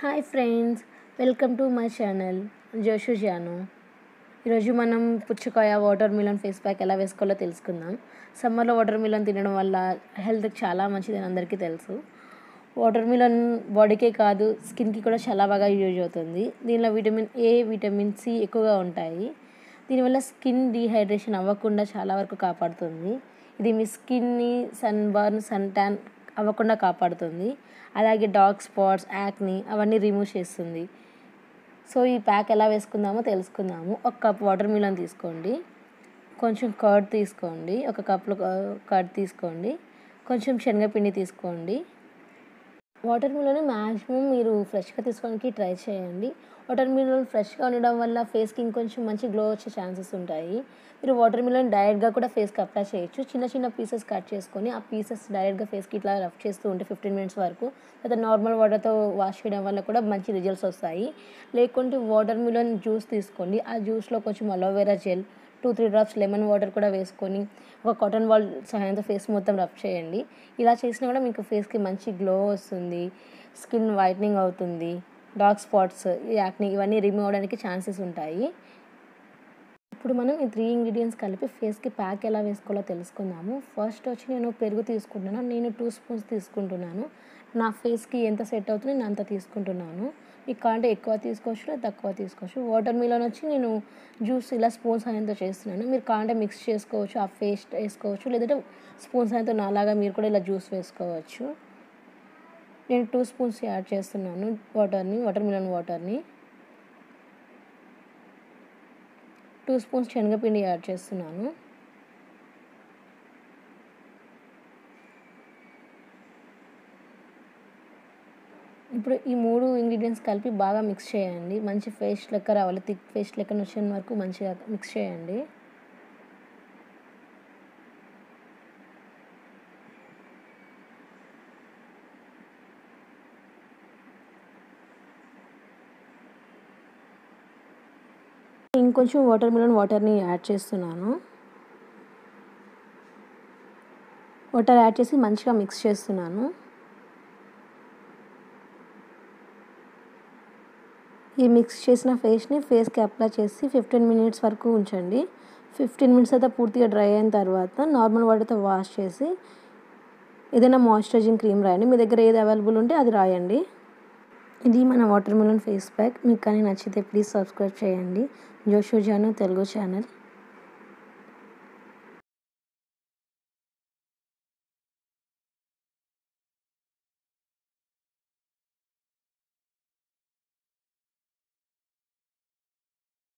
hi friends welcome to my channel Joshu Janu ఈరోజు మనం పుచ్చకాయ వాటర్ మిలన్ ఫేస్ ప్యాక్ ఎలా వేసుకోవాలో తెలుసుకుందాం సమ్మర్లో వాటర్ మిలన్ తినడం వల్ల హెల్త్కి చాలా మంచిదని అందరికీ తెలుసు వాటర్ మిలన్ బాడీకే కాదు స్కిన్కి కూడా చాలా బాగా యూజ్ అవుతుంది దీనిలో విటమిన్ ఏ విటమిన్ సి ఎక్కువగా ఉంటాయి దీనివల్ల స్కిన్ డీహైడ్రేషన్ అవ్వకుండా చాలా వరకు కాపాడుతుంది ఇది మీ స్కిన్ని సన్ బర్న్ సన్ ట్యాన్ అవ్వకుండా కాపాడుతుంది అలాగే డార్క్ స్పాట్స్ యాక్ని అవన్నీ రిమూవ్ చేస్తుంది సో ఈ ప్యాక్ ఎలా వేసుకుందామో తెలుసుకుందాము ఒక కప్ వాటర్ మిలన్ తీసుకోండి కొంచెం కర్డ్ తీసుకోండి ఒక కప్లో కర్డ్ తీసుకోండి కొంచెం శనగపిండి తీసుకోండి వాటర్ మిలన్ మ్యాక్సిమం మీరు ఫ్రెష్గా తీసుకోవడానికి ట్రై చేయండి వాటర్ మిలన్ ఫ్రెష్గా ఉండడం వల్ల ఫేస్కి ఇంకొంచెం మంచి గ్లో వచ్చే ఛాన్సెస్ ఉంటాయి మీరు వాటర్ మిలన్ డైరెక్ట్గా కూడా ఫేస్కి అప్లై చేయొచ్చు చిన్న చిన్న పీసెస్ కట్ చేసుకొని ఆ పీసెస్ డైరెక్ట్గా ఫేస్కి ఇట్లా రఫ్ చేస్తూ ఉంటే ఫిఫ్టీన్ మినిట్స్ వరకు లేదా నార్మల్ వాటర్తో వాష్ చేయడం వల్ల కూడా మంచి రిజల్ట్స్ వస్తాయి లేకుంటే వాటర్ మిలన్ జ్యూస్ తీసుకోండి ఆ జ్యూస్లో కొంచెం aloe vera gel two three drops lemon water కూడా వేసుకొని ఒక కాటన్ బాల్ సహాయంతో ఫేస్ మొత్తం రబ్ చేయండి ఇలా చేసినా కూడా మీకు ఫేస్కి మంచి గ్లో వస్తుంది స్కిన్ వైట్నింగ్ అవుతుంది డార్క్ స్పాట్స్ యాక్ని ఇవన్నీ రిమూవ్ అవడానికి ఛాన్సెస్ ఉంటాయి ఇప్పుడు మనం ఈ త్రీ ఇంగ్రీడియంట్స్ కలిపి ఫేస్కి ప్యాక్ ఎలా వేసుకోవాలో తెలుసుకుందాము ఫస్ట్ వచ్చి నేను పెరుగు తీసుకుంటున్నాను నేను టూ స్పూన్స్ తీసుకుంటున్నాను నా ఫేస్కి ఎంత సెట్ అవుతుందో నేను అంత తీసుకుంటున్నాను మీకు కావాలంటే ఎక్కువ తీసుకోవచ్చు లేదా తక్కువ తీసుకోవచ్చు వాటర్ మిలన్ వచ్చి నేను జ్యూస్ ఇలా స్పూన్ సాయంతో చేస్తున్నాను మీరు కావాలంటే మిక్స్ చేసుకోవచ్చు ఆ పేస్ట్ వేసుకోవచ్చు లేదంటే స్పూన్ సాయంతో నాలాగా మీరు కూడా ఇలా జ్యూస్ వేసుకోవచ్చు నేను టూ స్పూన్స్ యాడ్ చేస్తున్నాను వాటర్ని వాటర్ మిలన్ వాటర్ని టూ స్పూన్స్ శనగపిండి యాడ్ చేస్తున్నాను ఇప్పుడు ఈ మూడు ఇంగ్రీడియంట్స్ కలిపి బాగా మిక్స్ చేయండి మంచి పేస్ట్ లెక్క రావాలి థిక్ పేస్ట్ లెక్క వచ్చే వరకు మంచిగా మిక్స్ చేయండి ఇంకొంచెం వాటర్ మిలన్ వాటర్ని యాడ్ చేస్తున్నాను వాటర్ యాడ్ చేసి మంచిగా మిక్స్ చేస్తున్నాను ఈ మిక్స్ చేసిన ఫేస్ని ఫేస్కి అప్లై చేసి ఫిఫ్టీన్ మినిట్స్ వరకు ఉంచండి ఫిఫ్టీన్ మినిట్స్ అయితే పూర్తిగా డ్రై అయిన తర్వాత నార్మల్ వాటర్తో వాష్ చేసి ఏదైనా మాయిశ్చరైజింగ్ క్రీమ్ రాయండి మీ దగ్గర ఏది అవైలబుల్ ఉంటే అది రాయండి ఇది మన వాటర్ మిలన్ ఫేస్ ప్యాక్ మీకు కానీ నచ్చితే ప్లీజ్ సబ్స్క్రైబ్ చేయండి జోషో జాను తెలుగు ఛానల్